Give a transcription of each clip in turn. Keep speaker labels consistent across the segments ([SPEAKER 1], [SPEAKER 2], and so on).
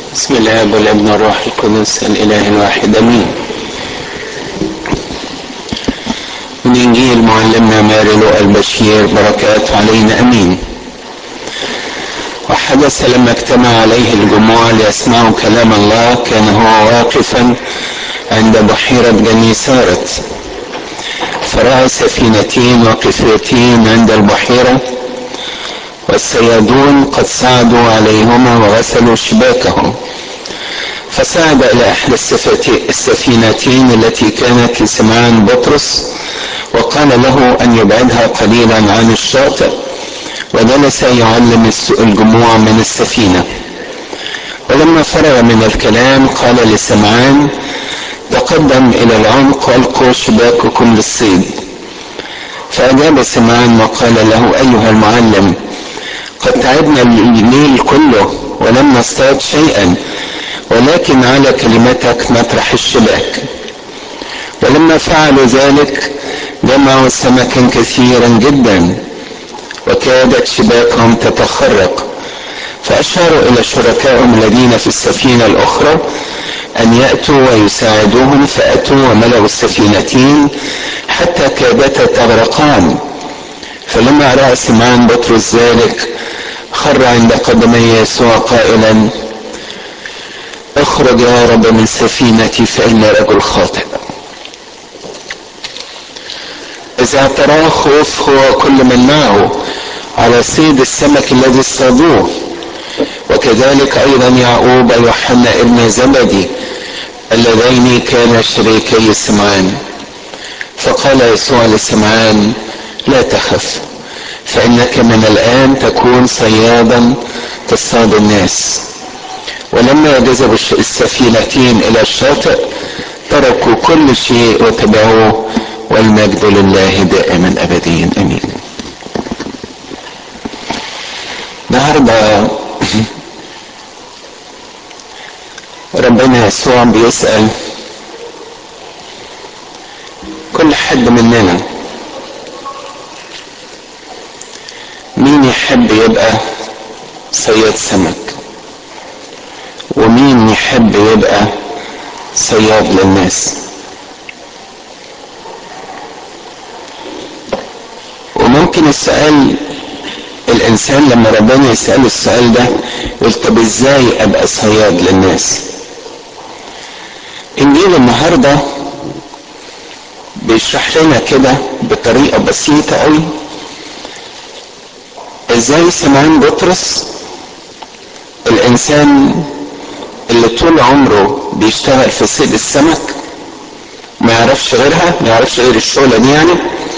[SPEAKER 1] بسم الله والابن والروح القدس الاله الواحد امين من انجيل معلمنا ماري لوقا البشير بركات علينا امين وحدث لما اجتمع عليه الجموع ليسمعوا كلام الله كان هو واقفا عند بحيرة جنيسارت فرأى سفينتين واقفتين عند البحيرة والصيادون قد صعدوا عليهما وغسلوا شباكهم فصعد إلى إحدى السفينتين التي كانت لسمعان بطرس وقال له أن يبعدها قليلا عن الشاطئ وجلس يعلم الجموع من السفينة ولما فرغ من الكلام قال لسمعان تقدم إلى العمق والقوا شباككم للصيد فأجاب سمعان وقال له أيها المعلم قد تعبنا الليل كله ولم نصطاد شيئا ولكن على كلمتك نطرح الشباك ولما فعلوا ذلك جمعوا سمكا كثيرا جدا وكادت شباكهم تتخرق فأشاروا إلى شركائهم الذين في السفينة الأخرى أن يأتوا ويساعدوهم فأتوا وملأوا السفينتين حتى كادتا تغرقان فلما رأى سمعان بطرس ذلك خر عند قدمي يسوع قائلا اخرج يا رب من سفينتي فإني رجل خاطئ إذا اعتراه خوف هو كل من معه على صيد السمك الذي اصطادوه وكذلك أيضا يعقوب ويوحنا ابن زبدي اللذين كانا شريكي سمعان فقال يسوع لسمعان لا تخف فإنك من الآن تكون صيادا تصطاد الناس ولما جذبوا السفينتين إلى الشاطئ تركوا كل شيء وتبعوه والمجد لله دائما أبديا أمين النهارده ربنا يسوع بيسأل كل حد مننا مين يحب يبقى صياد سمك ومين يحب يبقى صياد للناس وممكن السؤال الانسان لما ربنا يسأله السؤال ده يقول طب ازاي ابقى صياد للناس انجيل النهارده بيشرح لنا كده بطريقه بسيطه قوي ازاي سمعان بطرس الانسان اللي طول عمره بيشتغل في صيد السمك ما يعرفش غيرها ما يعرفش غير الشغله دي يعني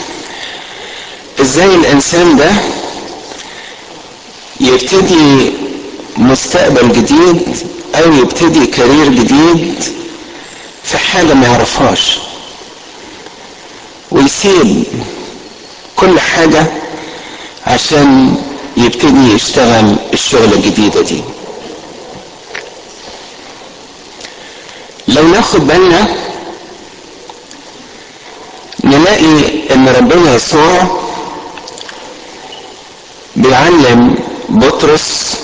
[SPEAKER 1] ازاي الانسان ده يبتدي مستقبل جديد او يبتدي كارير جديد في حاجة ما يعرفهاش ويسيب كل حاجة عشان يبتدي يشتغل الشغلة الجديدة دي لو ناخد بالنا نلاقي ان ربنا يسوع بيعلم بطرس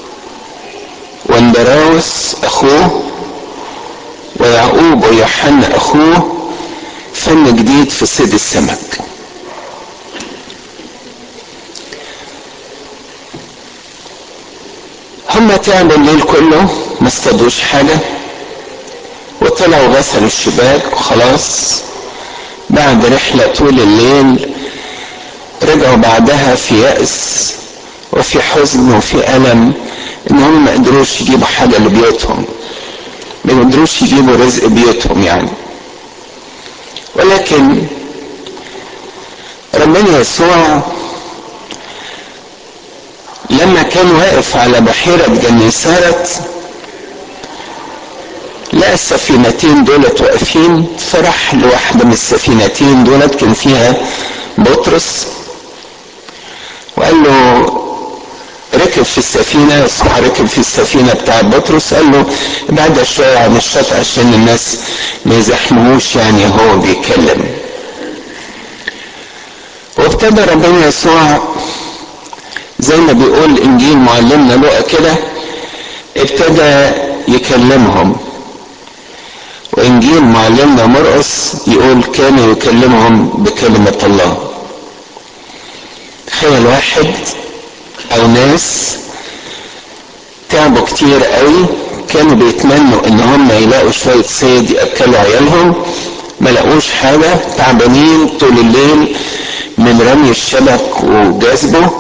[SPEAKER 1] واندراوس اخوه ويعقوب ويوحنا اخوه فن جديد في صيد السمك هما تعبوا الليل كله ما اصطادوش حاجه وطلعوا غسلوا الشباك وخلاص بعد رحله طول الليل رجعوا بعدها في يأس وفي حزن وفي ألم إنهم ما قدروش يجيبوا حاجة لبيوتهم ما قدروش يجيبوا رزق بيوتهم يعني ولكن ربنا يسوع لما كان واقف على بحيرة جنيسارت لقى السفينتين دولت واقفين فراح لواحدة من السفينتين دولت كان فيها بطرس وقال له ركب في السفينة يسوع ركب في السفينة بتاع بطرس قال له ابعد شوية عن الشط عشان الناس ما يزحموش يعني هو بيتكلم وابتدى ربنا يسوع زي ما بيقول انجيل معلمنا لقى كده ابتدى يكلمهم وانجيل معلمنا مرقس يقول كان يكلمهم بكلمة الله تخيل واحد او ناس تعبوا كتير قوي كانوا بيتمنوا ان هم يلاقوا شوية صيد يأكلوا عيالهم ما لقوش حاجة تعبانين طول الليل من رمي الشبك وجذبه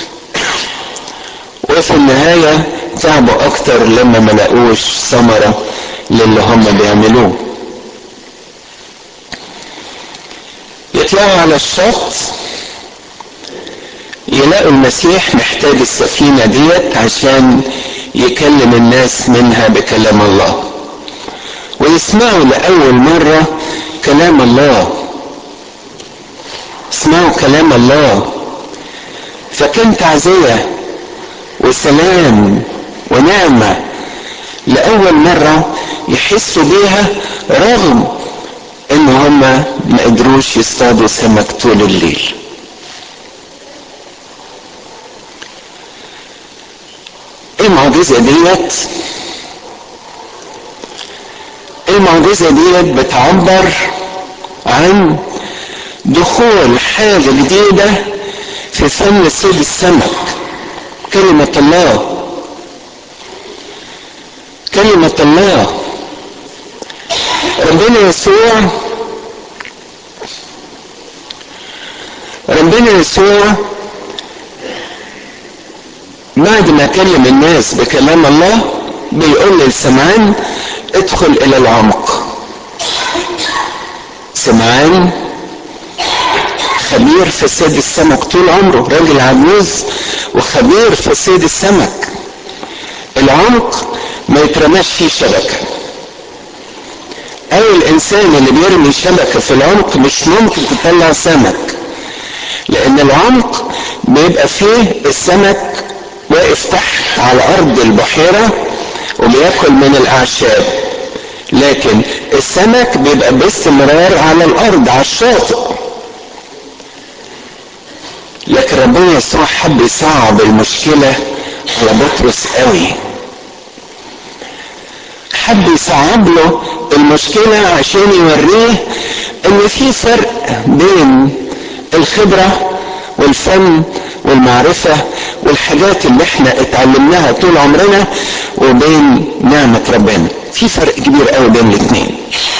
[SPEAKER 1] وفي النهاية تعبوا اكتر لما ما لقوش ثمرة للي هم بيعملوه يطلعوا على الشط يلاقوا المسيح محتاج السفينة ديت عشان يكلم الناس منها بكلام الله ويسمعوا لأول مرة كلام الله اسمعوا كلام الله فكان تعزية وسلام ونعمة لأول مرة يحسوا بيها رغم ان هم ما قدروش يصطادوا سمك طول الليل المعجزة ديت المعجزة ديت بتعبر عن دخول حاجة جديدة في فن صيد السمك كلمة الله كلمة الله ربنا يسوع ربنا يسوع بعد ما كلم الناس بكلام الله بيقول لسمعان ادخل الى العمق سمعان خبير في صيد السمك طول عمره راجل عجوز وخبير في صيد السمك العمق ما يترماش فيه شبكه او الانسان اللي بيرمي شبكه في العمق مش ممكن تطلع سمك لان العمق بيبقى فيه السمك واقف تحت على ارض البحيره وبياكل من الاعشاب لكن السمك بيبقى باستمرار على الارض على الشاطئ لكن ربنا يسوع حب يصعب المشكله على بطرس قوي حب يصعب له المشكله عشان يوريه ان في فرق بين الخبره والفن والمعرفة والحاجات اللي احنا اتعلمناها طول عمرنا وبين نعمة ربنا في فرق كبير قوي بين الاثنين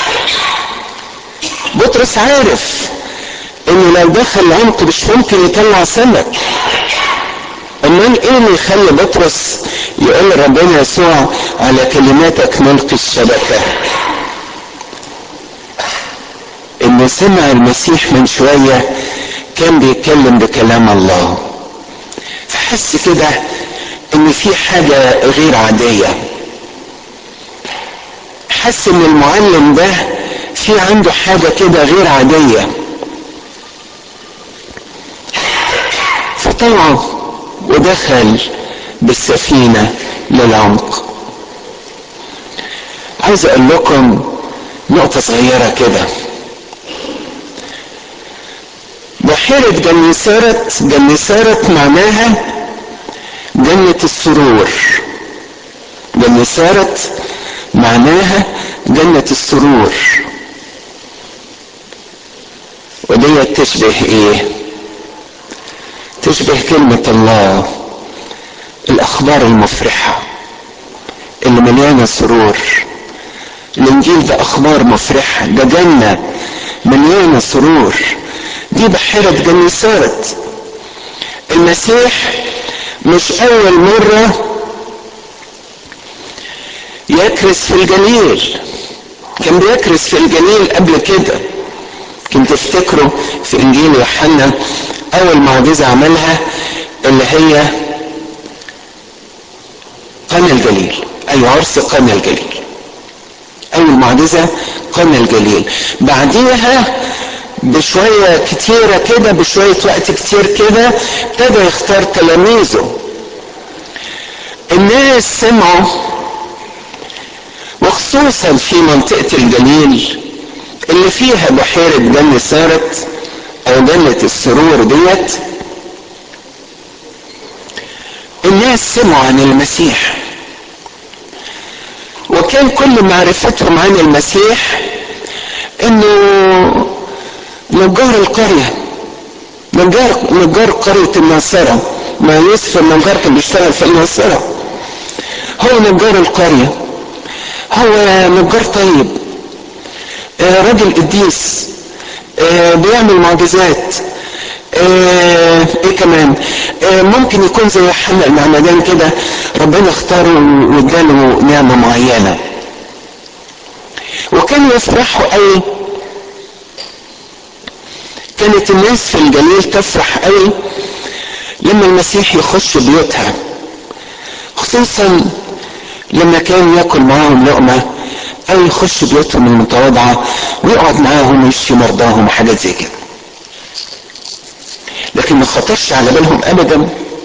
[SPEAKER 1] بطرس عارف انه لو دخل العمق مش ممكن يطلع سمك امال ايه اللي يخلي بطرس يقول ربنا يسوع على كلماتك نلقي الشبكه انه سمع المسيح من شويه كان بيتكلم بكلام الله فحس كده ان في حاجه غير عاديه حس ان المعلم ده في عنده حاجه كده غير عاديه فطلع ودخل بالسفينه للعمق عايز اقول لكم نقطه صغيره كده بحيرة جنسارة جنسارة معناها جنة السرور جنسارة معناها جنة السرور ودي تشبه ايه تشبه كلمة الله الأخبار المفرحة اللي مليانة سرور الإنجيل ده أخبار مفرحة ده جنة مليانة سرور دي بحيرة جنسارت المسيح مش أول مرة يكرس في الجليل كان بيكرس في الجليل قبل كده كنت تفتكروا في إنجيل يوحنا أول معجزة عملها اللي هي قنا الجليل أي عرس قنا الجليل أول معجزة قنا الجليل بعديها بشوية كتيرة كده بشوية وقت كتير كده ابتدى يختار تلاميذه الناس سمعوا وخصوصا في منطقة الجليل اللي فيها بحيرة جنة سارت او جنة السرور ديت الناس سمعوا عن المسيح وكان كل معرفتهم عن المسيح انه نجار القرية نجار نجار قرية الناصرة ما يوسف النجار كان بيشتغل في الناصرة هو نجار القرية هو نجار طيب آه راجل قديس آه بيعمل معجزات آه ايه كمان آه ممكن يكون زي يوحنا المعمدان كده ربنا اختاره واداله نعمه معينه وكانوا يفرحوا قوي كانت الناس في الجليل تفرح قوي لما المسيح يخش بيوتها خصوصا لما كان ياكل معاهم لقمه او يخش بيوتهم المتواضعه ويقعد معاهم ويشفي مرضاهم وحاجات زي كده لكن ما خطرش على بالهم ابدا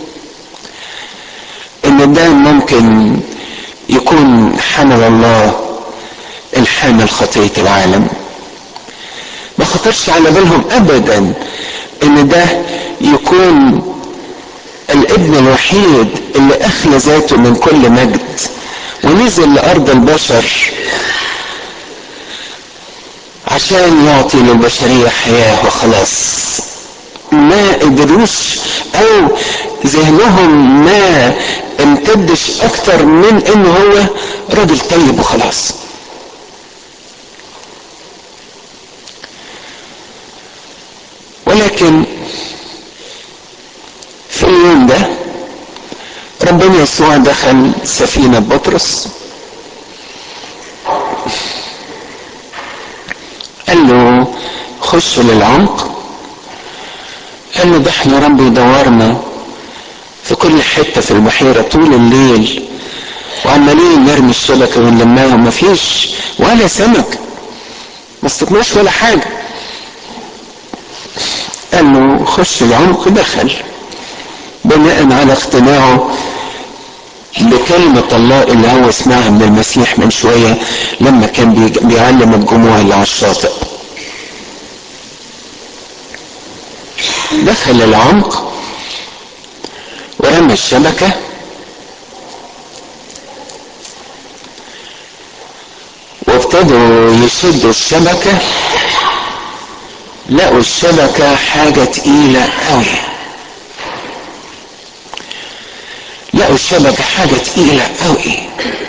[SPEAKER 1] ان ده ممكن يكون حمل الله الحامل خطيه العالم ما خطرش على بالهم ابدا ان ده يكون الابن الوحيد اللي اخلى ذاته من كل مجد ونزل لارض البشر عشان يعطي للبشريه حياه وخلاص ما قدروش او ذهنهم ما امتدش اكتر من انه هو راجل طيب وخلاص ولكن في اليوم ده ربنا يسوع دخل سفينة بطرس قال له خش للعمق قال له ده احنا ربي دورنا في كل حته في البحيره طول الليل وعمالين نرمي الشبكه ونلماها مفيش ولا سمك ما اصطدناش ولا حاجه قال له خش العمق دخل بناء على اقتناعه بكلمة الله اللي هو سمعها من المسيح من شوية لما كان بيعلم الجموع اللي على الشاطئ دخل العمق ورمى الشبكة وابتدوا يشدوا الشبكة لقوا الشبكة حاجة تقيلة قوي لقوا الشبكة حاجة تقيلة قوي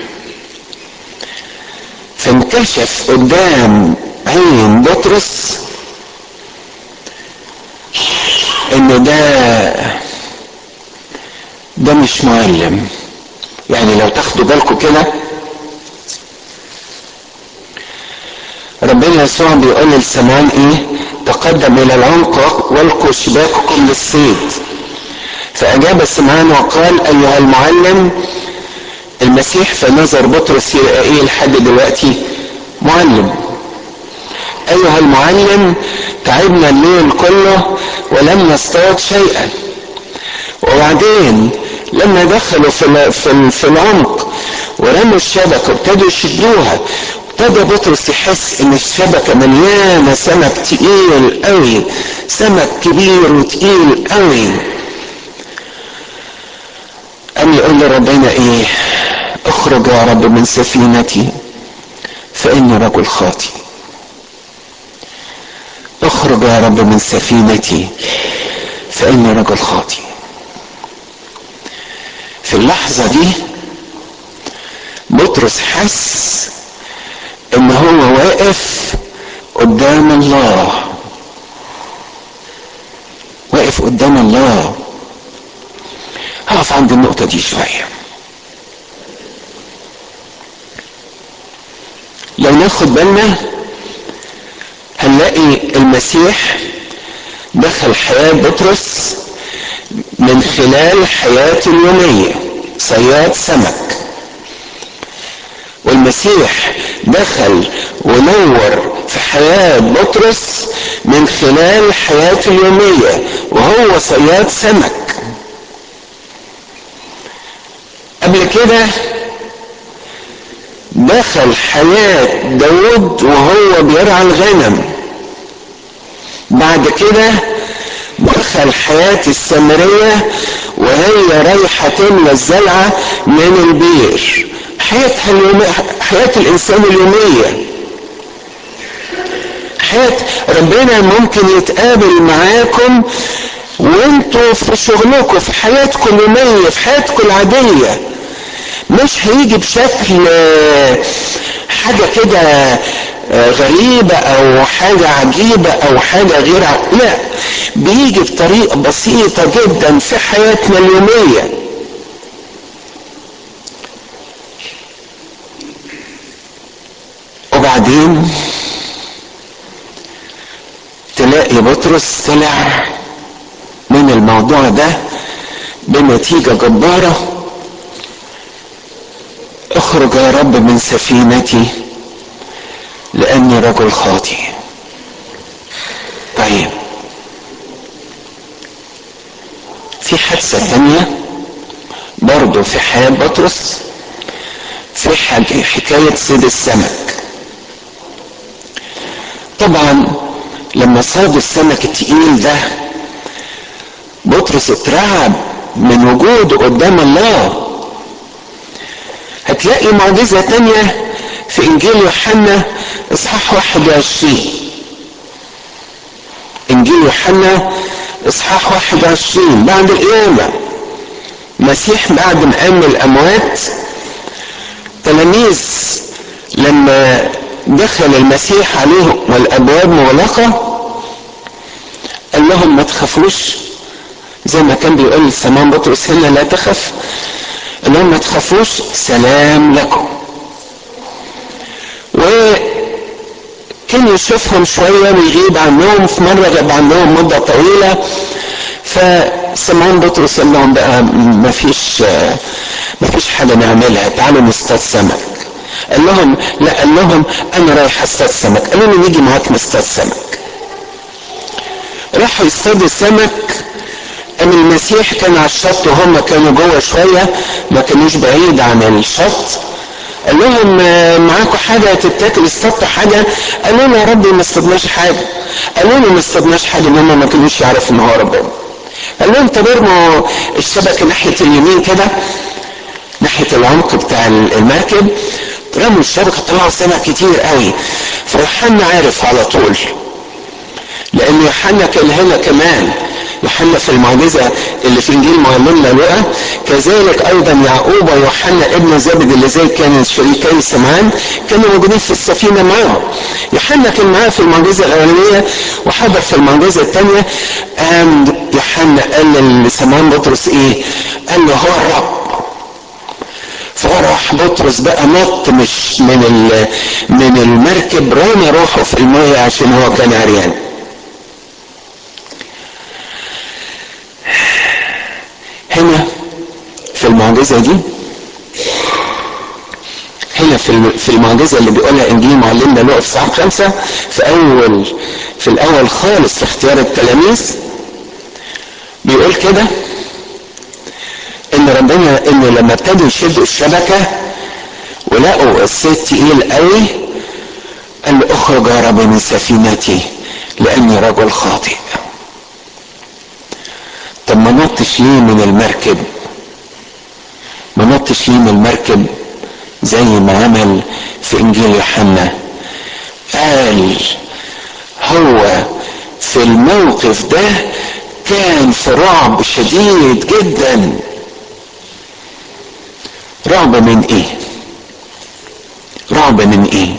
[SPEAKER 1] فانكشف قدام عين بطرس ان ده ده مش معلم يعني لو تاخدوا بالكم كده ربنا يسوع بيقول لسمعان ايه تقدم الى العمق والقوا شباككم للصيد فاجاب سمعان وقال ايها المعلم المسيح فنظر بطرس يبقى ايه لحد دلوقتي معلم ايها المعلم تعبنا الليل كله ولم نصطاد شيئا وبعدين لما دخلوا في في, في العمق ورموا الشبكه وابتدوا يشدوها ابتدى بطرس يحس ان الشبكه مليانه سمك تقيل قوي سمك كبير وتقيل قوي قام يقول لربنا ايه اخرج يا رب من سفينتي فاني رجل خاطئ اخرج يا رب من سفينتي فاني رجل خاطئ في اللحظه دي بطرس حس ان هو واقف قدام الله واقف قدام الله هقف عند النقطه دي شويه لو ناخد بالنا هنلاقي المسيح دخل حياة بطرس من خلال حياته اليومية صياد سمك والمسيح دخل ونور في حياة بطرس من خلال حياته اليومية وهو صياد سمك قبل كده دخل حياة داود وهو بيرعى الغنم بعد كده دخل حياة السامرية وهي رايحة تملى الزلعة من البير حياتها اليومية حياة الانسان اليومية حياة ربنا ممكن يتقابل معاكم وانتوا في شغلكم في حياتكم اليومية في حياتكم العادية مش هيجي بشكل حاجة كده غريبة او حاجة عجيبة او حاجة غير ع... لا بيجي بطريقة بسيطة جدا في حياتنا اليومية وبعدين تلاقي بطرس طلع من الموضوع ده بنتيجة جبارة اخرج يا رب من سفينتي لاني رجل خاطئ طيب في حادثة تانية برضو في حياة بطرس في حكاية صيد السمك طبعا لما صاد السمك التقيل ده بطرس اترعب من وجوده قدام الله هتلاقي معجزة تانية في انجيل يوحنا اصحاح 21 انجيل يوحنا اصحاح 21 بعد القيامة المسيح بعد ما قام من الاموات تلاميذ لما دخل المسيح عليهم والابواب مغلقة قال لهم ما تخافوش زي ما كان بيقول سمان بطرس هنا لا تخف قال لهم ما تخافوش سلام لكم وكان يشوفهم شوية ويغيب عنهم في مرة غاب عنهم مدة طويلة فسمعون بطرس قال لهم بقى ما فيش ما فيش حاجة نعملها تعالوا نصطاد سمك قال لهم لا قال لهم انا رايح اصطاد سمك قالوا لي نيجي معاك نصطاد سمك راحوا يصطادوا سمك قام المسيح كان على الشط وهم كانوا جوه شويه ما كانوش بعيد عن الشط قال لهم معاكم حاجه تتاكل اصطادتوا حاجه قالوا له يا رب ما اصطادناش حاجه قالوا له ما اصطادناش حاجه ان هم ما كانوش يعرفوا ان هو ربنا قال لهم طب ارموا الشبكه ناحيه اليمين كده ناحيه العمق بتاع المركب رموا الشبكه طلعوا سمك كتير قوي فيوحنا عارف على طول لان يوحنا كان هنا كمان يوحنا في المعجزة اللي في انجيل معلمنا لقى كذلك ايضا يعقوب ويوحنا ابن زبد اللي زي كان شريكي سمعان كانوا موجودين في السفينة معه يوحنا كان معاه في المعجزة الاولانية وحضر في المعجزة الثانية قام يوحنا قال لسمعان بطرس ايه قال له هو الرب فراح بطرس بقى نط مش من من المركب رمى روحه في المية عشان هو كان عريان هنا في المعجزة دي هنا في في المعجزة اللي بيقولها انجيل معلمنا لقى في صحاح خمسة في اول في الاول خالص في اختيار التلاميذ بيقول كده ان ربنا انه لما ابتدوا يشدوا الشبكة ولقوا الصيد تقيل قوي قال له اخرج يا رب من سفينتي لاني رجل خاطئ طب ما نطش ليه من المركب ما نطش ليه من المركب زي ما عمل في انجيل يوحنا قال هو في الموقف ده كان في رعب شديد جدا رعب من ايه رعب من ايه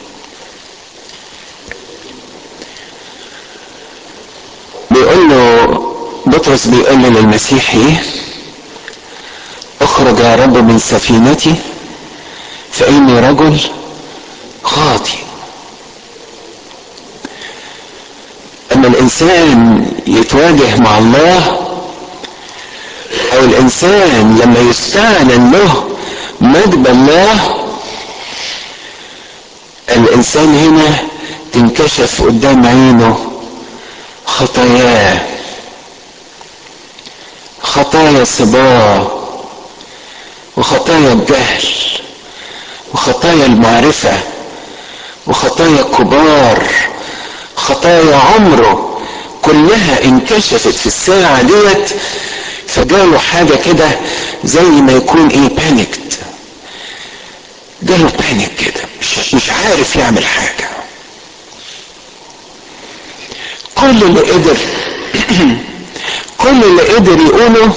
[SPEAKER 1] بيقول له بطرس بيقول للمسيح ايه اخرج يا رب من سفينتي فاني رجل خاطئ اما الانسان يتواجه مع الله او الانسان لما يستعلن له مجد الله الانسان هنا تنكشف قدام عينه خطاياه خطايا صباه وخطايا الجهل وخطايا المعرفة وخطايا الكبار خطايا عمره كلها انكشفت في الساعة ديت فجاله حاجة كده زي ما يكون ايه بانكت جاله بانيك كده مش, مش عارف يعمل حاجة كل اللي قدر كل اللي قدر يقوله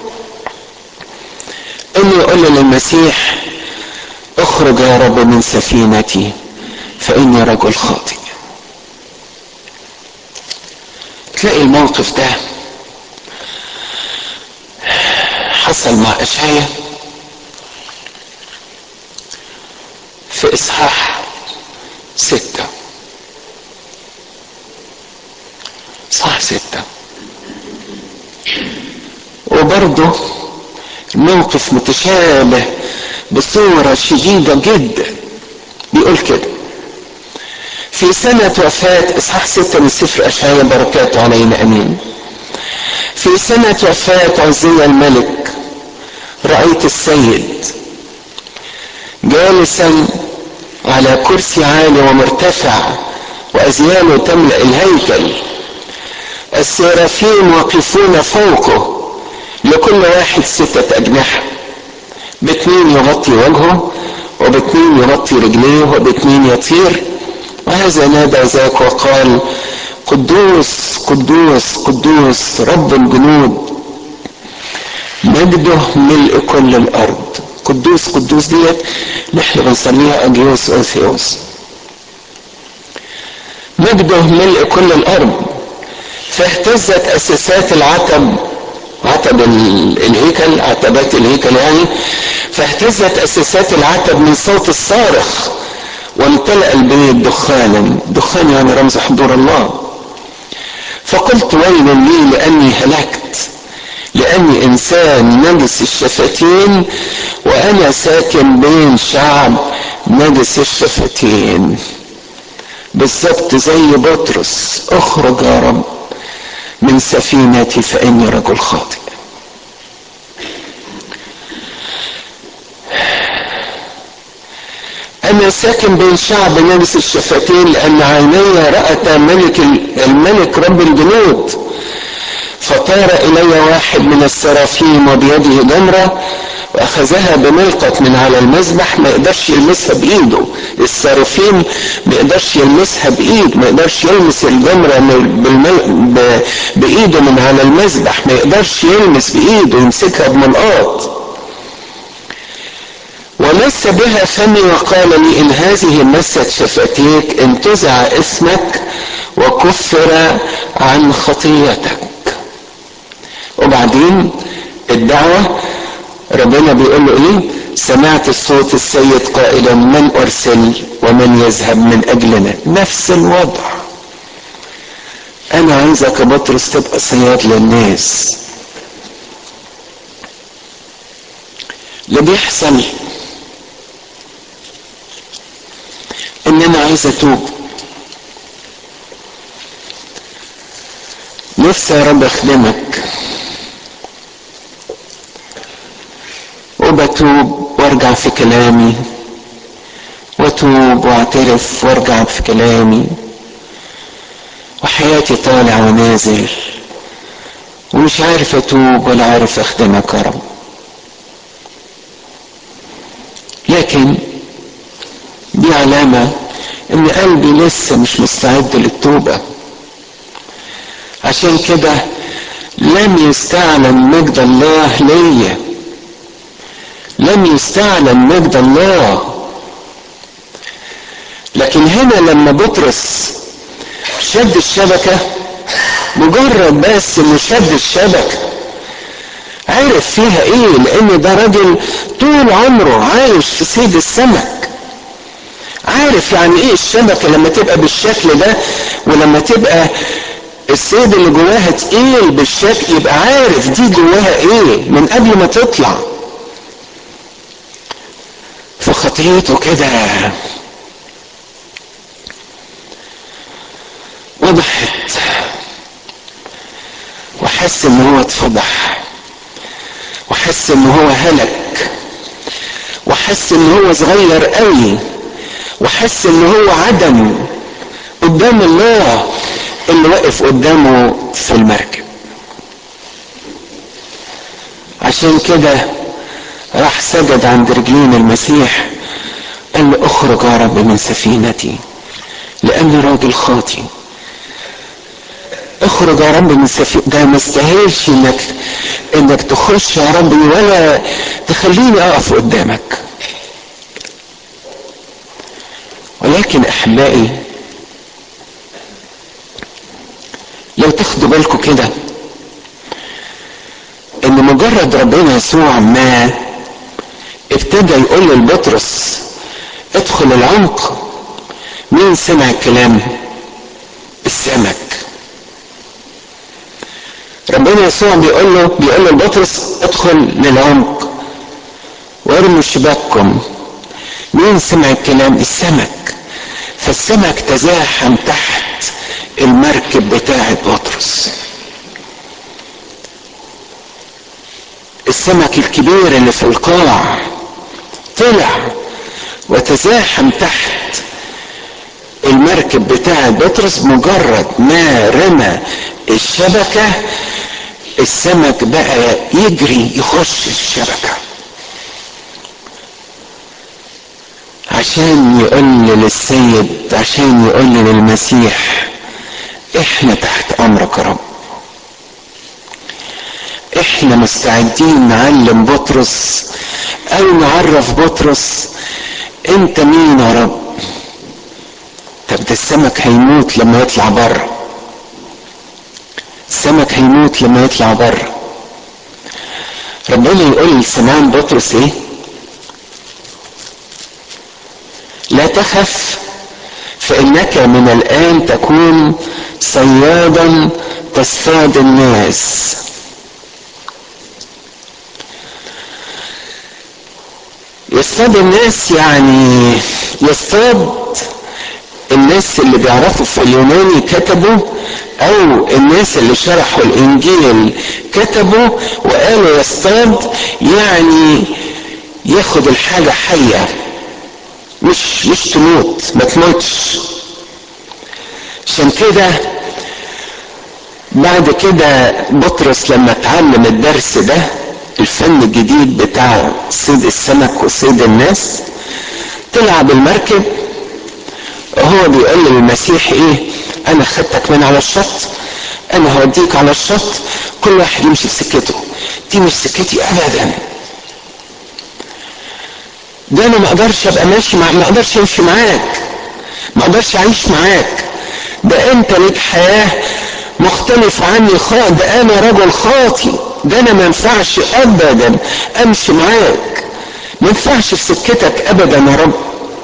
[SPEAKER 1] انه يقول للمسيح اخرج يا رب من سفينتي فاني رجل خاطئ تلاقي الموقف ده حصل مع اشعيا في اصحاح ستة اصحاح ستة وبرضه موقف متشابه بصورة شديدة جدا بيقول كده في سنة وفاة إصحاح ستة من سفر أشعياء بركاته علينا أمين في سنة وفاة عزية الملك رأيت السيد جالسا على كرسي عالي ومرتفع وأزيانه تملأ الهيكل السرافين واقفون فوقه لكل واحد ستة أجنحة باتنين يغطي وجهه وباتنين يغطي رجليه وباتنين يطير وهذا نادى ذاك وقال قدوس قدوس قدوس رب الجنود مجده ملء كل الارض قدوس قدوس ديت اللي احنا بنسميها اجيوس اوثيوس مجده ملء كل الارض فاهتزت اساسات العتب عتب الهيكل عتبات الهيكل يعني فاهتزت اساسات العتب من صوت الصارخ وامتلأ البيت دخانا دخان يعني رمز حضور الله فقلت ويل لي لأني هلكت لأني إنسان نجس الشفتين وأنا ساكن بين شعب نجس الشفتين بالظبط زي بطرس اخرج يا رب من سفينتي فإني رجل خاطئ أنا ساكن بين شعب نجس الشفتين لأن عيني رأتا ملك الملك رب الجنود فطار إلي واحد من السرافيم وبيده جمرة وأخذها بملقط من على المذبح ما يقدرش يلمسها بإيده السرافيم ما يقدرش يلمسها بإيد ما يقدرش يلمس الجمرة بالمل... ب... بإيده من على المذبح ما يقدرش يلمس بإيده يمسكها بملقاط ومس بها فمي وقال لي ان هذه مست شفتيك انتزع اسمك وكفر عن خطيتك وبعدين الدعوة ربنا بيقول له ايه سمعت الصوت السيد قائلا من ارسل ومن يذهب من اجلنا نفس الوضع انا عايزك يا بطرس تبقى صياد للناس اللي بيحصل ان انا عايز اتوب نفسي يا رب اخدمك وبتوب وارجع في كلامي واتوب واعترف وارجع في كلامي وحياتي طالع ونازل ومش عارف اتوب ولا عارف اخدمك يا رب لكن دي علامة ان قلبي لسه مش مستعد للتوبة عشان كده لم يستعلن مجد الله ليا لم يستعلن مجد الله لكن هنا لما بطرس شد الشبكة مجرد بس انه شد الشبكة عرف فيها ايه لان ده راجل طول عمره عايش في صيد السمك عارف يعني ايه الشبكة لما تبقى بالشكل ده ولما تبقى الصيد اللي جواها تقيل بالشكل يبقى عارف دي جواها ايه من قبل ما تطلع فخطيته كده وضحت وحس ان هو اتفضح وحس ان هو هلك وحس ان هو صغير قوي وحس ان هو عدم قدام الله اللي واقف قدامه في المركب عشان كده راح سجد عند رجلين المسيح قال له اخرج يا رب من سفينتي لاني راجل خاطي اخرج يا رب من سفينة ده ما استاهلش انك انك تخش يا ربي ولا تخليني اقف قدامك ولكن احبائي لو تاخدوا بالكم كده ان مجرد ربنا يسوع ما ابتدى يقول لبطرس ادخل العمق مين سمع الكلام السمك ربنا يسوع بيقول له بيقول له لبطرس ادخل للعمق وارموا شباككم مين سمع الكلام السمك فالسمك تزاحم تحت المركب بتاعة بطرس السمك الكبير اللي في القاع طلع وتزاحم تحت المركب بتاعة بطرس مجرد ما رمى الشبكة السمك بقى يجري يخش الشبكة عشان يقول للسيد عشان يقول للمسيح احنا تحت امرك يا رب احنا مستعدين نعلم بطرس او نعرف بطرس انت مين يا رب طب ده السمك هيموت لما يطلع بره السمك هيموت لما يطلع بره ربنا يقول لسمعان بطرس ايه لا تخف فانك من الان تكون صيادا تصطاد الناس يصطاد الناس يعني يصطاد الناس اللي بيعرفوا في اليوناني كتبوا او الناس اللي شرحوا الانجيل كتبوا وقالوا يصطاد يعني ياخد الحاجة حية مش مش تموت ما تموتش عشان كده بعد كده بطرس لما اتعلم الدرس ده الفن الجديد بتاع صيد السمك وصيد الناس طلع بالمركب وهو بيقول للمسيح ايه انا خدتك من على الشط انا هوديك على الشط كل واحد يمشي في سكته دي مش سكتي ابدا ده انا ما اقدرش ابقى ماشي مع ما اقدرش امشي معاك ما اقدرش اعيش معاك ده انت ليك حياه مختلفة عني خالص ده انا رجل خاطي ده انا ما ينفعش ابدا امشي معاك ما ينفعش في سكتك ابدا يا رب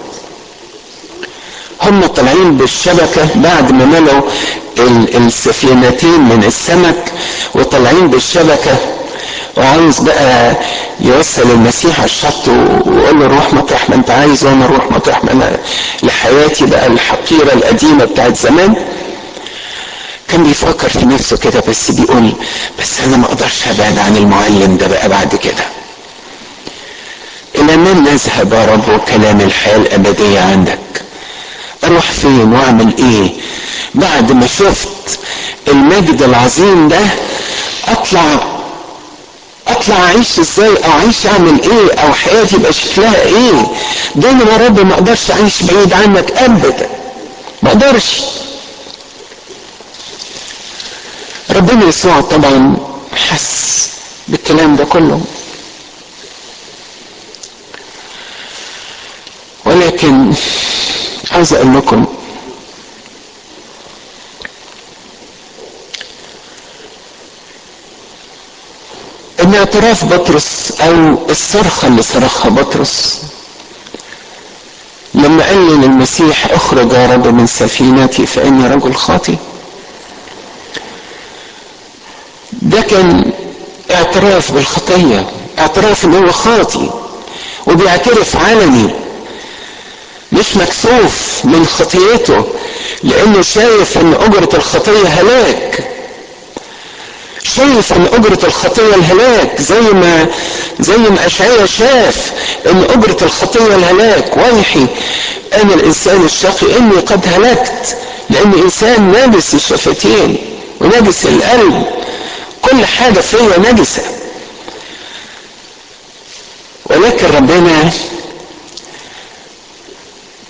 [SPEAKER 1] هم طالعين بالشبكة بعد ما ملوا السفينتين من السمك وطالعين بالشبكة وعاوز بقى يوصل المسيح على الشط ويقول له روح مطرح ما انت عايز وانا اروح مطرح ما انا لحياتي بقى الحقيرة القديمة بتاعت زمان كان بيفكر في نفسه كده بس بيقول بس انا ما اقدرش ابعد عن المعلم ده بقى بعد كده الى من نذهب يا رب وكلام الحياة الابدية عندك اروح فين واعمل ايه بعد ما شفت المجد العظيم ده اطلع اطلع اعيش ازاي او اعيش اعمل ايه او حياتي يبقى شكلها ايه ده انا يا رب ما اقدرش اعيش بعيد عنك ابدا ما اقدرش ربنا يسوع طبعا حس بالكلام ده كله ولكن عايز اقول لكم ان اعتراف بطرس او الصرخة اللي صرخها بطرس لما قال للمسيح اخرج يا رب من سفينتي فاني رجل خاطئ ده كان اعتراف بالخطية اعتراف ان هو خاطي وبيعترف علني مش مكسوف من خطيته لانه شايف ان اجرة الخطية هلاك شايف ان اجرة الخطية الهلاك زي ما زي ما اشعيا شاف ان اجرة الخطية الهلاك ويحي انا الانسان الشقي اني قد هلكت لاني انسان نابس الشفتين ونابس القلب كل حاجة فيا نجسة ولكن ربنا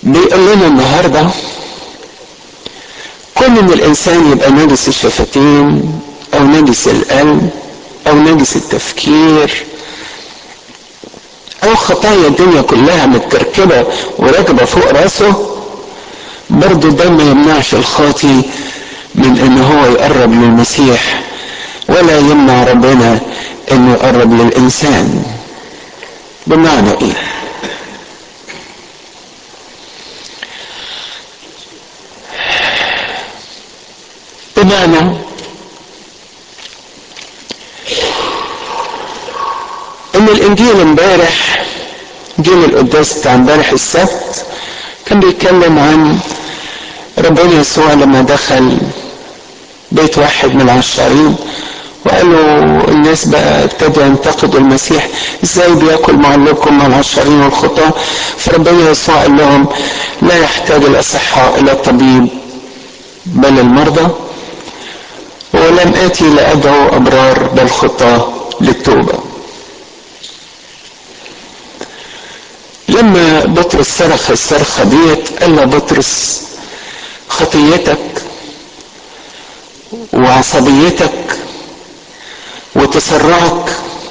[SPEAKER 1] بيقول لنا النهارده كون ان الانسان يبقى نجس الشفتين او نجس القلب او نجس التفكير او خطايا الدنيا كلها متكركبه وراكبه فوق راسه برضه ده ما يمنعش الخاطي من ان هو يقرب للمسيح ولا يمنع ربنا انه يقرب للانسان بمعنى ايه بمعنى ان الانجيل امبارح انجيل القداس بتاع امبارح السبت كان بيتكلم عن ربنا يسوع لما دخل بيت واحد من العشارين وقالوا الناس بقى ابتدوا ينتقدوا المسيح ازاي بياكل معلمكم مع العشارين والخطاة فربنا يسوع قال لهم لا يحتاج الاصحاء الى الطبيب بل المرضى ولم اتي لادعو ابرار بل خطاة للتوبه لما بطرس صرخ الصرخة ديت قال له بطرس خطيتك وعصبيتك وتسرعك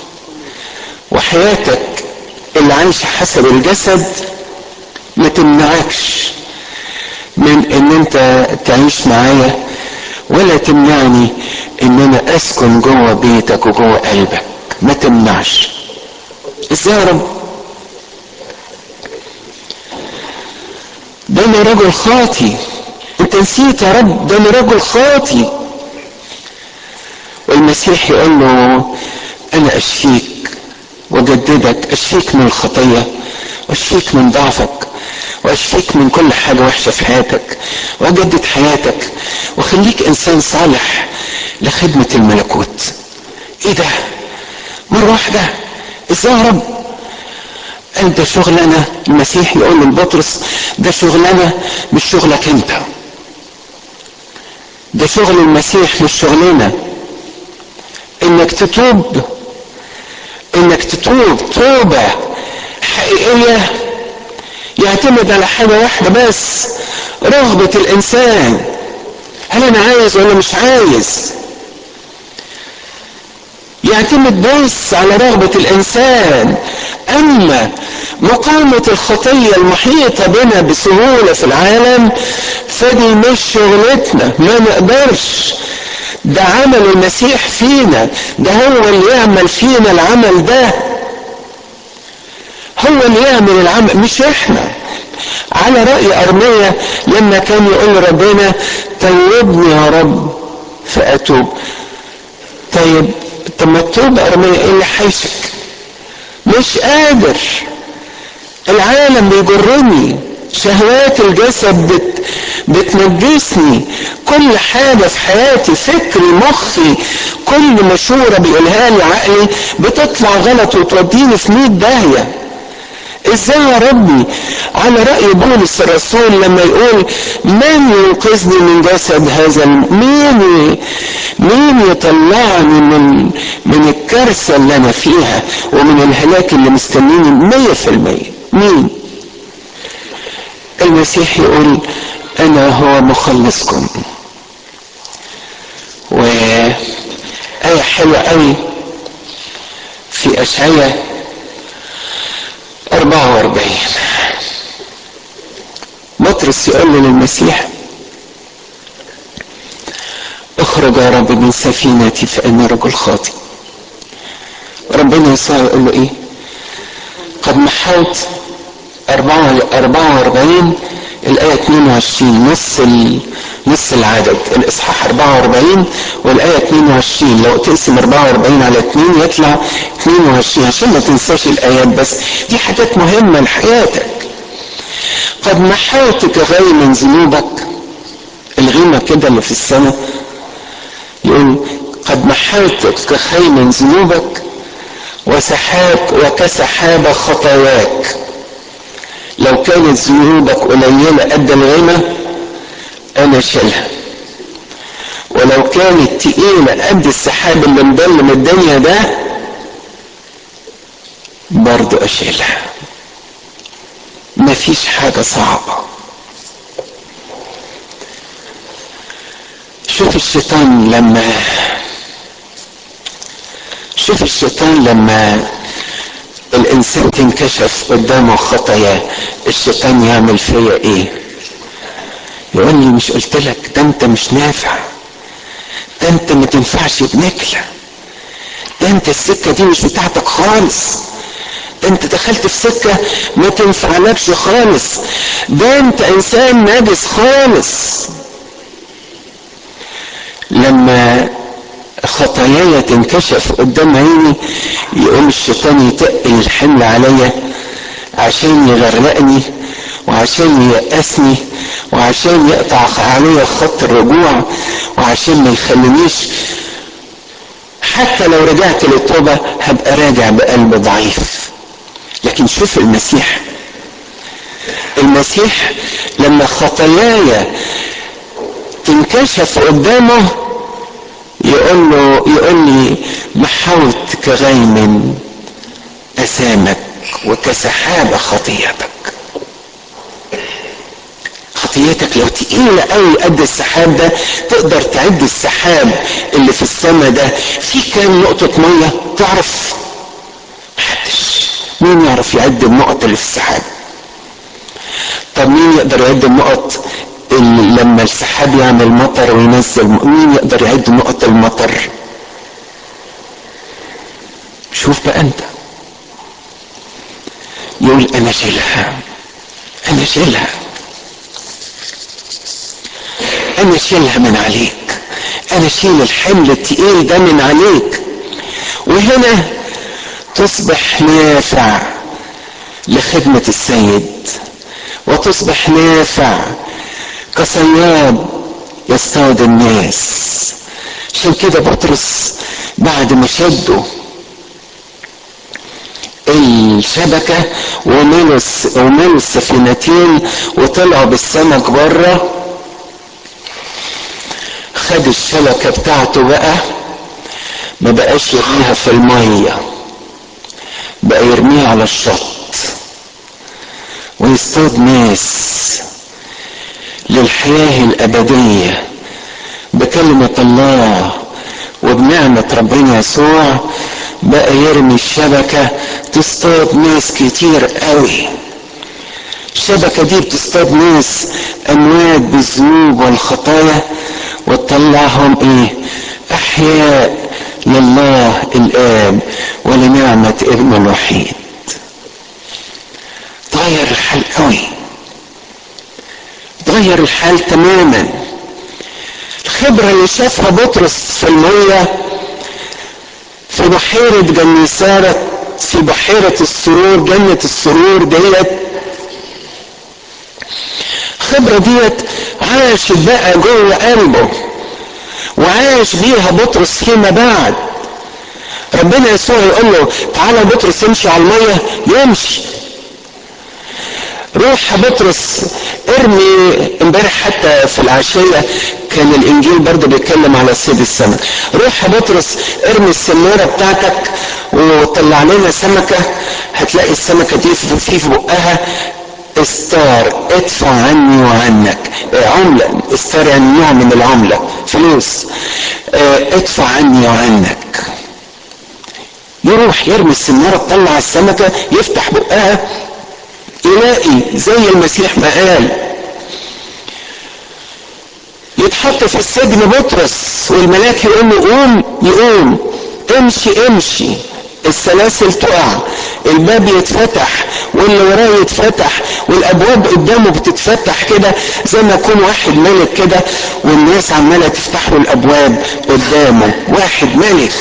[SPEAKER 1] وحياتك اللي عايشة حسب الجسد ما تمنعكش من ان انت تعيش معايا ولا تمنعني ان انا اسكن جوه بيتك وجوه قلبك ما تمنعش ازاي يا رب ده انا رجل خاطي انت نسيت يا رب ده انا رجل خاطي والمسيح يقول له انا اشفيك واجددك اشفيك من الخطيه واشفيك من ضعفك واشفيك من كل حاجه وحشه في حياتك واجدد حياتك وخليك انسان صالح لخدمه الملكوت ايه ده مره واحده ازاي يا رب قال ده شغلنا المسيح يقول لبطرس ده شغلنا مش شغلك انت ده شغل المسيح مش شغلنا انك تتوب انك تتوب توبة حقيقية يعتمد على حاجة واحدة بس رغبة الانسان هل انا عايز ولا مش عايز يعتمد بس على رغبة الانسان اما مقاومة الخطية المحيطة بنا بسهولة في العالم فدي مش شغلتنا ما نقدرش ده عمل المسيح فينا ده هو اللي يعمل فينا العمل ده هو اللي يعمل العمل مش احنا على رأي أرمية لما كان يقول ربنا توبني يا رب فأتوب طيب طب ما تتوب أرمية ايه اللي حيشك مش قادر العالم بيجرني شهوات الجسد بت بتنجسني كل حاجة في حياتي فكري مخي كل مشورة بيقولها لي عقلي بتطلع غلط وتوديني في مية داهية ازاي يا ربي على رأي بولس الرسول لما يقول من ينقذني من جسد هذا مين مين يطلعني من من الكارثة اللي انا فيها ومن الهلاك اللي مستنيني مية في المية مين المسيح يقول انا هو مخلصكم وآية حلوة قوي في أشعية 44 بطرس يقول للمسيح اخرج يا رب من سفينتي فأنا رجل خاطئ ربنا يسوع يقول له ايه قد محوت 44 الآية 22 نص ال... نص العدد الإصحاح 44 والآية 22 لو تقسم 44 على 2 يطلع 22 عشان ما تنساش الآيات بس دي حاجات مهمة لحياتك قد محوت كغي من ذنوبك الغيمة كده اللي في السماء يقول قد محوت كخي من ذنوبك وسحاب وكسحاب خطاياك لو كانت ذنوبك قليلة قد الغنى أنا شيلها ولو كانت تقيلة قد السحاب اللي مضلم الدنيا ده برضو أشيلها مفيش حاجة صعبة شوف الشيطان لما شوف الشيطان لما الانسان تنكشف قدامه خطاياه الشيطان يعمل فيا ايه يقول لي مش قلت لك ده انت مش نافع ده انت ما تنفعش بنكله ده انت السكه دي مش بتاعتك خالص ده انت دخلت في سكه ما تنفعلكش خالص ده انت انسان ناجس خالص لما خطاياي تنكشف قدام عيني يقوم الشيطان يتقل الحمل عليا عشان يغرقني وعشان ييأسني وعشان يقطع عليا خط الرجوع وعشان ما يخلينيش حتى لو رجعت للتوبة هبقى راجع بقلب ضعيف لكن شوف المسيح المسيح لما خطاياي تنكشف قدامه يقول له يقول لي محوت كغيم أسامك وكسحاب خطيتك خطيتك لو تقيلة قوي قد السحاب ده تقدر تعد السحاب اللي في السماء ده في كام نقطة مية تعرف محدش مين يعرف يعد النقط اللي في السحاب طب مين يقدر يعد النقط اللي لما السحاب يعمل مطر وينزل مين يقدر يعد نقط المطر شوف بقى انت يقول انا شيلها انا شيلها انا شيلها من عليك انا شيل الحمل التقيل ده من عليك وهنا تصبح نافع لخدمة السيد وتصبح نافع كصياد يصطاد الناس عشان كده بطرس بعد ما شدوا الشبكة وملوا وملوا السفينتين وطلعوا بالسمك بره خد الشبكة بتاعته بقى ما بقاش يرميها في المية بقى يرميها على الشط ويصطاد ناس للحياة الأبدية بكلمة الله وبنعمة ربنا يسوع بقى يرمي الشبكة تصطاد ناس كتير قوي الشبكة دي بتصطاد ناس أموات بالذنوب والخطايا وتطلعهم إيه أحياء لله الآب ولنعمة ابنه الوحيد تغير الحال قوي تغير الحال تماما الخبرة اللي شافها بطرس في المية في بحيرة جنسارة في بحيرة السرور جنة السرور ديت الخبرة ديت عاشت بقى جوه قلبه وعاش بيها بطرس فيما بعد ربنا يسوع يقول له تعالى بطرس امشي على المية يمشي روح يا بطرس ارمي امبارح حتى في العشية كان الانجيل برضه بيتكلم على صيد السمك روح يا بطرس ارمي السنارة بتاعتك وطلع لنا سمكة هتلاقي السمكة دي في في بقها استار ادفع عني وعنك عملة استار يعني نوع من العملة فلوس ادفع عني وعنك يروح يرمي السنارة تطلع السمكة يفتح بقها يلاقي زي المسيح ما قال يتحط في السجن بطرس والملاك يقول له قوم يقوم امشي امشي السلاسل تقع الباب يتفتح واللي وراه يتفتح والابواب قدامه بتتفتح كده زي ما يكون واحد ملك كده والناس عماله تفتح له الابواب قدامه واحد ملك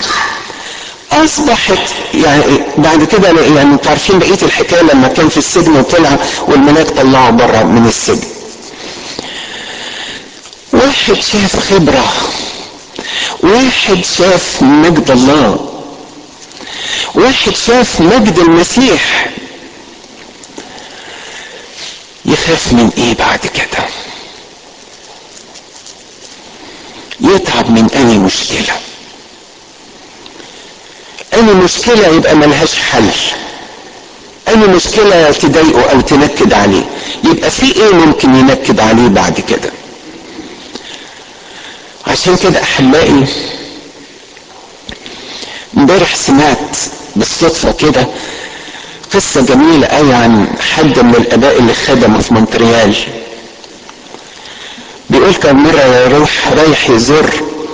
[SPEAKER 1] اصبحت يعني بعد كده يعني انتوا عارفين بقيه الحكايه لما كان في السجن وطلع والملاك طلعه بره من السجن واحد شاف خبره واحد شاف مجد الله واحد شاف مجد المسيح يخاف من ايه بعد كده يتعب من اي مشكله اي مشكله يبقى ملهاش حل اي مشكله تضايقه او تنكد عليه يبقى في ايه ممكن ينكد عليه بعد كده عشان كده احبائي امبارح سمعت بالصدفة كده قصة جميلة قوي عن حد من الآباء اللي خدموا في مونتريال بيقول كان مرة يروح رايح يزور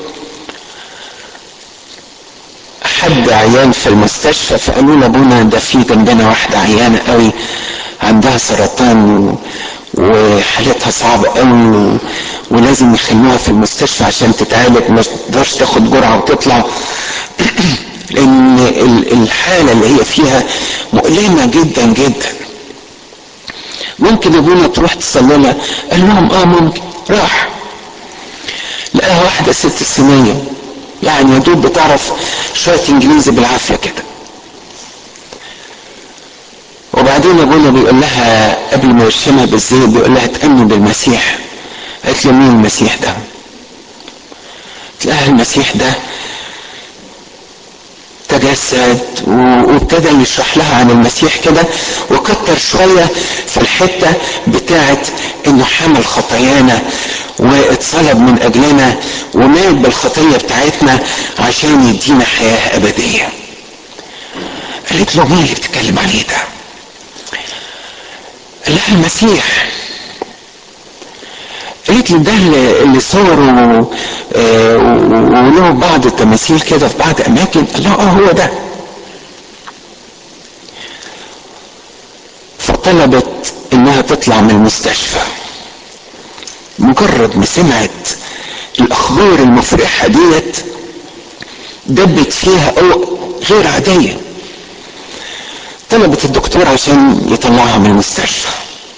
[SPEAKER 1] حد عيان في المستشفى فقالوا له ابونا ده في جنبنا واحدة عيانة قوي عندها سرطان وحالتها صعبة قوي ولازم يخلوها في المستشفى عشان تتعالج ما تقدرش تاخد جرعة وتطلع لان الحالة اللي هي فيها مؤلمة جدا جدا ممكن ابونا تروح تصلي لها قال لهم اه ممكن راح لقاها واحدة ست سنية يعني يا دوب بتعرف شوية انجليزي بالعافية كده وبعدين ابونا بيقول لها قبل ما يرشمها بالزيت بيقول لها تأمن بالمسيح قالت له مين المسيح ده؟ قلت لها المسيح ده تجسد وابتدى يشرح لها عن المسيح كده وكتر شويه في الحته بتاعت انه حمل خطايانا واتصلب من اجلنا ومات بالخطيه بتاعتنا عشان يدينا حياه ابديه. قالت له مين اللي بتتكلم عليه ده؟ قال لها المسيح قالت لي ده اللي صوروا وله بعض التماثيل كده في بعض اماكن قال لها اه هو ده فطلبت انها تطلع من المستشفى مجرد ما سمعت الاخبار المفرحه ديت دبت فيها او غير عاديه طلبت الدكتور عشان يطلعها من المستشفى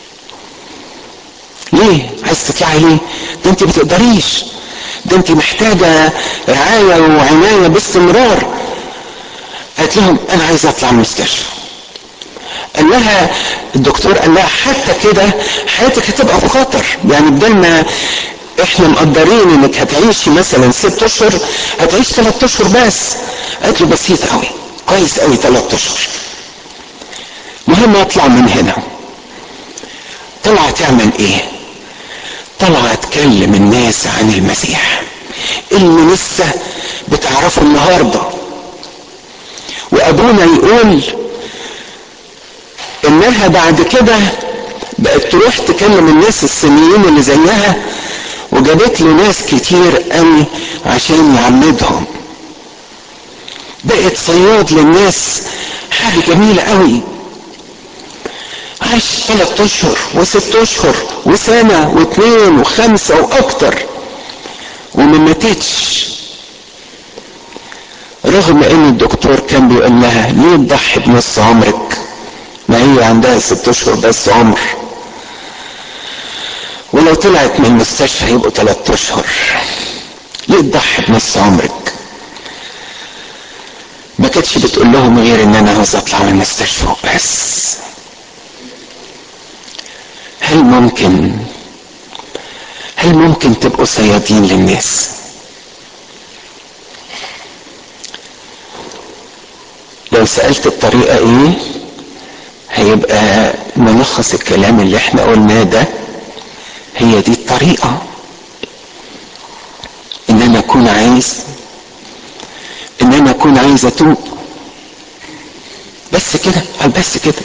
[SPEAKER 1] ليه عايز تطلعي ليه ده انت بتقدريش ده انت محتاجة رعاية وعناية باستمرار قالت لهم انا عايز اطلع من المستشفى قال لها الدكتور قال لها حتى كده حياتك هتبقى في خطر يعني بدل ما احنا مقدرين انك هتعيشي مثلا ست اشهر هتعيش ثلاث اشهر بس قالت له بسيط قوي كويس قوي ثلاث اشهر مهم اطلع من هنا طلع تعمل ايه طلع تكلم الناس عن المسيح اللي لسه بتعرفه النهارده وابونا يقول انها بعد كده بقت تروح تكلم الناس السنيين اللي زيها وجابت له ناس كتير قوي عشان يعمدهم بقت صياد للناس حاجه جميله قوي عاش ثلاث اشهر وست اشهر وسنه واثنين وخمسه واكتر وما ماتتش رغم ان الدكتور كان بيقول لها ليه تضحي بنص عمرك ما هي عندها ست اشهر بس عمر ولو طلعت من المستشفى هيبقوا ثلاث اشهر ليه تضحي بنص عمرك ما كانتش بتقول لهم غير ان انا عاوز اطلع من المستشفى بس هل ممكن هل ممكن تبقوا صيادين للناس لو سألت الطريقة ايه هيبقى ملخص الكلام اللي احنا قلناه ده هي دي الطريقة ان انا اكون عايز ان انا اكون عايز اتوب بس كده قال بس كده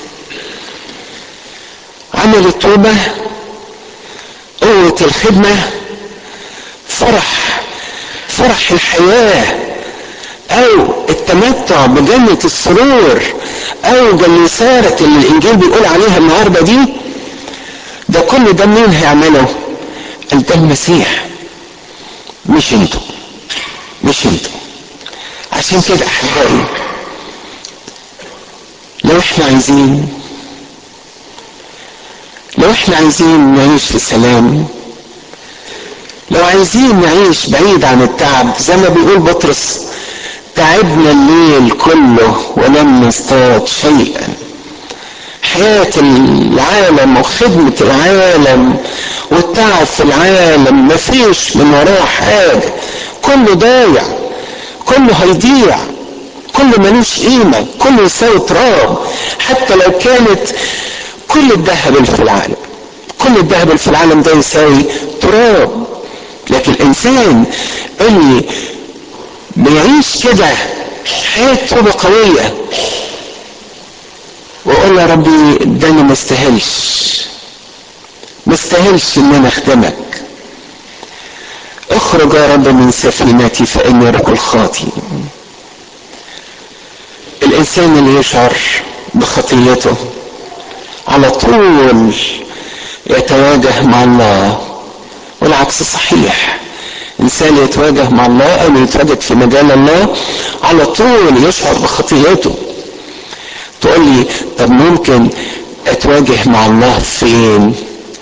[SPEAKER 1] عمل التوبة قوة الخدمة فرح فرح الحياة او التمتع بجنة السرور او جلسارة اللي الانجيل بيقول عليها النهاردة دي ده كل ده مين هيعمله قال ده المسيح مش انتوا مش انتوا عشان كده احبائي لو احنا عايزين لو احنا عايزين نعيش في سلام لو عايزين نعيش بعيد عن التعب زي ما بيقول بطرس تعبنا الليل كله ولم نصطاد شيئا حياة العالم وخدمة العالم والتعب في العالم مفيش من وراه حاجة كله ضايع كله هيضيع كله ملوش قيمة كله يساوي تراب حتى لو كانت كل الذهب اللي في العالم كل الذهب اللي في العالم ده يساوي تراب لكن الانسان اللي بيعيش كده حياة توبة قوية وقول يا ربي ده انا ما استاهلش ما استاهلش ان انا اخدمك اخرج يا رب من سفينتي فاني رجل خاطي الانسان اللي يشعر بخطيته على طول يتواجه مع الله والعكس صحيح انسان يتواجه مع الله او يتواجد في مجال الله على طول يشعر بخطيته تقول لي طب ممكن اتواجه مع الله فين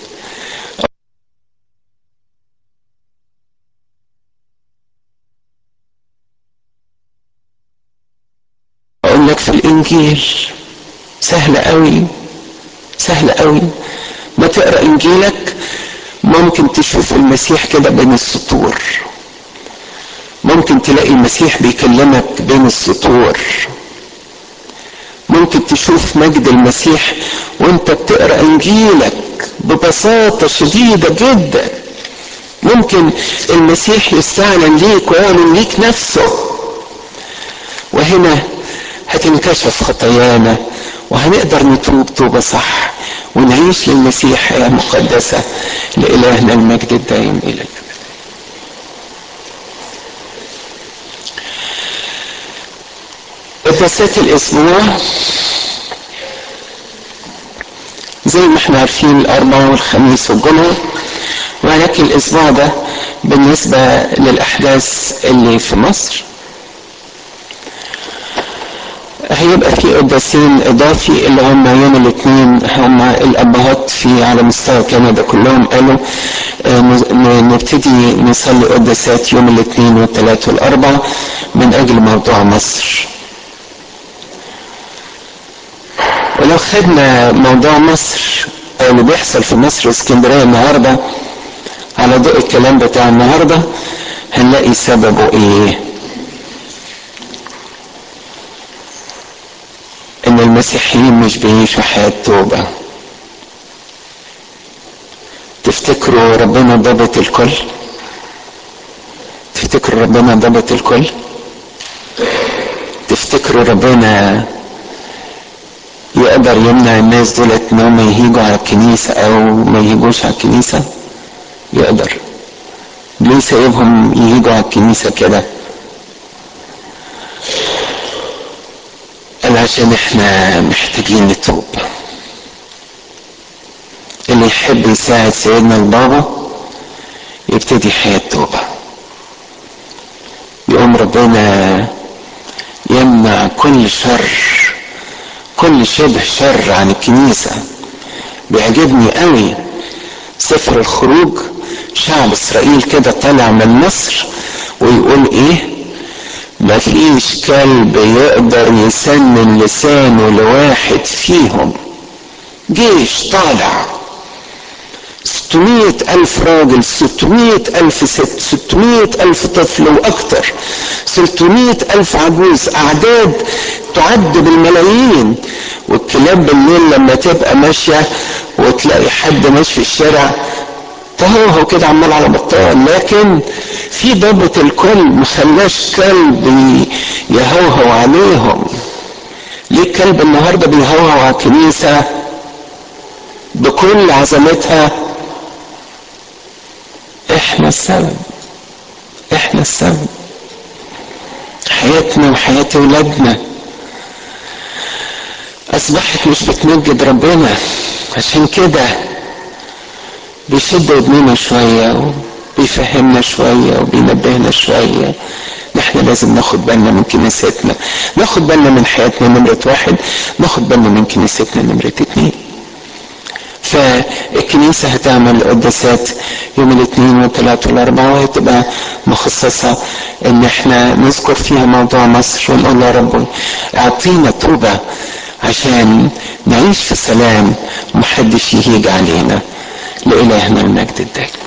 [SPEAKER 1] اقول لك في الانجيل سهل قوي سهل قوي ما تقرا انجيلك ممكن تشوف المسيح كده بين السطور ممكن تلاقي المسيح بيكلمك بين السطور ممكن تشوف مجد المسيح وانت بتقرا انجيلك ببساطه شديده جدا ممكن المسيح يستعلن ليك ويعلن ليك نفسه وهنا هتنكشف خطايانا وهنقدر نتوب توبه صح ونعيش للمسيح حياه مقدسه لالهنا المجد الدائم الى الابد قداسات الاسبوع زي ما احنا عارفين الاربعاء والخميس والجمعه ولكن الاسبوع ده بالنسبه للاحداث اللي في مصر هيبقى في قداسين اضافي اللي هم يوم الاثنين هم الابهات في على مستوى كندا كلهم قالوا نبتدي نصلي قداسات يوم الاثنين والثلاث والاربع من اجل موضوع مصر ولو خدنا موضوع مصر او اللي بيحصل في مصر واسكندريه النهارده على ضوء الكلام بتاع النهارده هنلاقي سببه ايه ان المسيحيين مش بيعيشوا حياه توبه تفتكروا ربنا ضبط الكل تفتكروا ربنا ضبط الكل تفتكروا ربنا يقدر يمنع الناس دولت ان هم يهيجوا على الكنيسة او ما يهيجوش على الكنيسة يقدر ليه سايبهم يهيجوا على الكنيسة كده قال عشان احنا محتاجين نتوب اللي يحب يساعد سيدنا البابا يبتدي حياة توبة يقوم ربنا يمنع كل شر كل شبه شر عن الكنيسة بيعجبني قوي سفر الخروج شعب اسرائيل كده طالع من مصر ويقول ايه ما فيش كلب يقدر يسنن لسانه لواحد فيهم جيش طالع ستمائة ألف راجل ستمائة ألف ست ستمائة ألف طفل وأكثر ستمائة ألف عجوز أعداد تعد بالملايين والكلاب بالليل لما تبقى ماشية وتلاقي حد ماشي في الشارع تهوهو كده عمال على بطال لكن في ضبط الكل مخلاش كلب يهوهو عليهم ليه الكلب النهارده بيهوهو على الكنيسه بكل عظمتها احنا السبب احنا السبب حياتنا وحياة ولادنا اصبحت مش بتمجد ربنا عشان كده بيشد ودننا شوية وبيفهمنا شوية وبينبهنا شوية احنا لازم ناخد بالنا من كنيستنا ناخد بالنا من حياتنا نمرة واحد ناخد بالنا من كنيستنا نمرة اتنين فالكنيسة هتعمل قداسات يوم الاثنين والثلاث والاربعاء وهتبقى مخصصة ان احنا نذكر فيها موضوع مصر ونقول يا رب اعطينا توبة عشان نعيش في سلام ومحدش يهيج علينا لإلهنا المجد الدائم